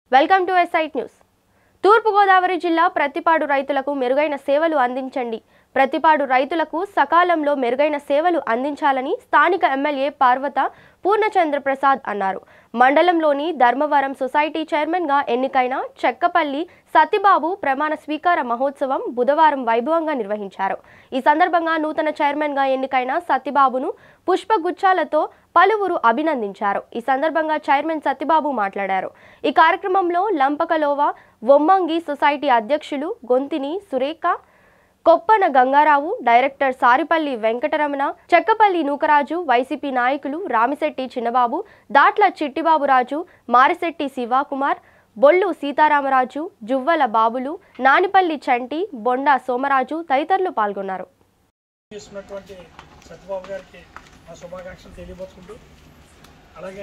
welcome to ఎస్ఐట్ news తూర్పుగోదావరి జిల్లా ప్రతిపాడు రైతులకు మెరుగైన సేవలు అందించండి ప్రతిపాడు రైతులకు సకాలంలో మెరుగైన సేవలు అందించాలని స్థానిక ఎమ్మెల్యే పార్వత పూర్ణచంద్ర ప్రసాద్ అన్నారు మండలంలోని ధర్మవరం సొసైటీ చైర్మన్గా ఎన్నికైన చెక్కపల్లి సత్యబాబు ప్రమాణ స్వీకార మహోత్సవం బుధవారం వైభవంగా నిర్వహించారు ఈ సందర్భంగా నూతన చైర్మన్గా ఎన్నికైన సత్యబాబును పుష్పగుచ్చాలతో పలువురు అభినందించారు ఈ సందర్భంగా చైర్మన్ సత్యబాబు మాట్లాడారు ఈ కార్యక్రమంలో లంపకలోవ వొమ్మంగి సొసైటీ అధ్యక్షులు గొంతిని సురేఖ కొప్పన గంగారావు డైరెక్టర్ సారిపల్లి వెంకటరమణ చెక్కపల్లి నూకరాజు వైసీపీ నాయకులు రామిశెట్టి చిన్నబాబు దాట్ల చిట్టిబాబురాజు మారిశెట్టి శివకుమార్ బొల్లు సీతారామరాజు జువ్వల బాబులు నానిపల్లి చంటి బొండా సోమరాజు తదితరులు పాల్గొన్నారు చేస్తున్నటువంటి సత్యబాబు గారికి మా శుభాకాంక్షలు తెలియపరుచుకుంటూ అలాగే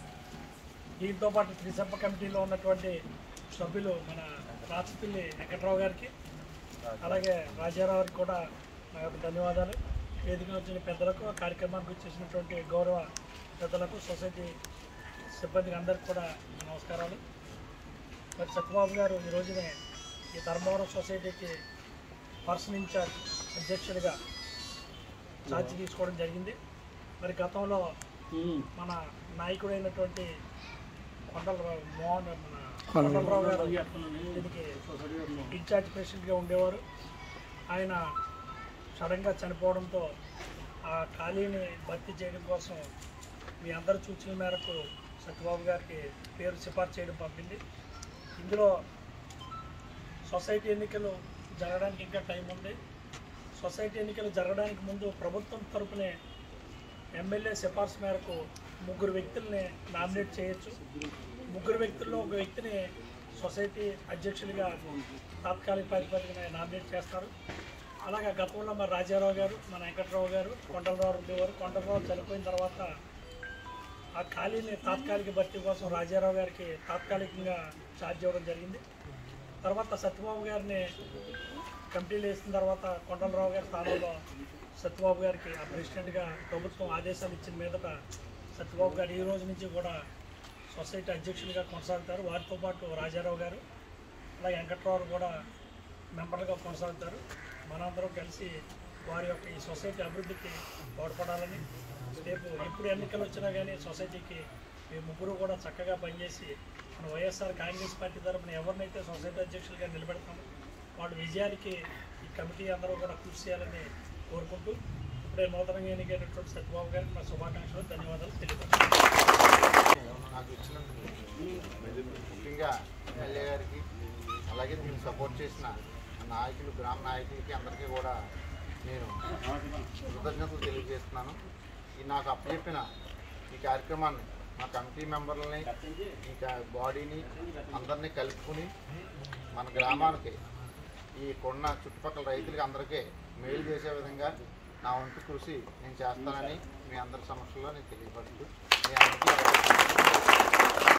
దీంతో పాటు త్రిసభ కమిటీలో ఉన్నటువంటి సభ్యులు మన రాచపల్లి వెంకట్రావు గారికి అలాగే రాజారావు గారికి కూడా నా యొక్క ధన్యవాదాలు వేదిక వచ్చిన పెద్దలకు కార్యక్రమానికి వచ్చేసినటువంటి గౌరవ పెద్దలకు సొసైటీ సిబ్బందికి అందరికీ కూడా నమస్కారాలు మరి సత్యబాబు గారు ఈ రోజునే ఈ ధర్మవరం సొసైటీకి పర్సన్ ఇన్ఛార్జ్ అధ్యక్షుడిగా ఛార్జ్ తీసుకోవడం జరిగింది మరి గతంలో మన నాయకుడైనటువంటి కొండలరావు మోహన్ మన కొండలరావు గారు దీనికి ఇన్ఛార్జ్ ప్రెసిడెంట్గా ఉండేవారు ఆయన సడన్గా చనిపోవడంతో ఆ ఖాళీని భర్తీ చేయడం కోసం మీ అందరి సూచనల మేరకు సత్యబాబు గారికి పేరు సిఫార్సు చేయడం పంపింది ఇందులో సొసైటీ ఎన్నికలు జరగడానికి ఇంకా టైం ఉంది సొసైటీ ఎన్నికలు జరగడానికి ముందు ప్రభుత్వం తరపునే ఎమ్మెల్యే సిఫార్సు మేరకు ముగ్గురు వ్యక్తుల్ని నామినేట్ చేయొచ్చు ముగ్గురు వ్యక్తుల్లో ఒక వ్యక్తిని సొసైటీ అధ్యక్షుడిగా తాత్కాలిక ప్రాతిపదికన నామినేట్ చేస్తారు అలాగే గతంలో మరి రాజారావు గారు మన వెంకట్రావు గారు కొండలరావు ఉండేవారు కొండలరావు చనిపోయిన తర్వాత ఆ ఖాళీని తాత్కాలిక భర్తీ కోసం రాజారావు గారికి తాత్కాలికంగా ఛార్జ్ ఇవ్వడం జరిగింది తర్వాత సత్యబాబు గారిని కమిటీలు వేసిన తర్వాత కొండలరావు గారి స్థానంలో సత్యబాబు గారికి ఆ ప్రెసిడెంట్గా ప్రభుత్వం ఆదేశాలు ఇచ్చిన మీదట సత్యబాబు గారు ఈ రోజు నుంచి కూడా సొసైటీ అధ్యక్షులుగా కొనసాగుతారు వారితో పాటు రాజారావు గారు అలాగే వెంకట్రావు కూడా మెంబర్లుగా కొనసాగుతారు మనందరం కలిసి వారి యొక్క ఈ సొసైటీ అభివృద్ధికి తోడ్పడాలని రేపు ఎప్పుడు ఎన్నికలు వచ్చినా కానీ సొసైటీకి ఈ ముగ్గురు కూడా చక్కగా పనిచేసి మన వైఎస్ఆర్ కాంగ్రెస్ పార్టీ తరఫున ఎవరినైతే సొసైటీ అధ్యక్షులుగా నిలబెడతామో వాళ్ళ విజయానికి ఈ కమిటీ అందరూ కూడా కృషి చేయాలని కోరుకుంటూ ఇప్పుడే నూతనంగా ఎన్నికైనటువంటి సత్యబాబు గారికి మా శుభాకాంక్షలు ధన్యవాదాలు తెలియజేస్తాను నాకు ఇచ్చినందుకు ముఖ్యంగా ఎమ్మెల్యే గారికి అలాగే దీన్ని సపోర్ట్ చేసిన నాయకులు గ్రామ నాయకులకి అందరికీ కూడా నేను కృతజ్ఞతలు తెలియజేస్తున్నాను ఈ నాకు అప్పచెప్పిన ఈ కార్యక్రమాన్ని మా కమిటీ మెంబర్లని ఈ కా- బాడీని అందరినీ కలుపుకుని మన గ్రామానికి ఈ కొన్న చుట్టుపక్కల రైతులకి అందరికీ మేలు చేసే విధంగా నా వంతు కృషి నేను చేస్తానని మీ అందరి సమక్షంలో నేను తెలియపరుస్తూ మీ అందరికీ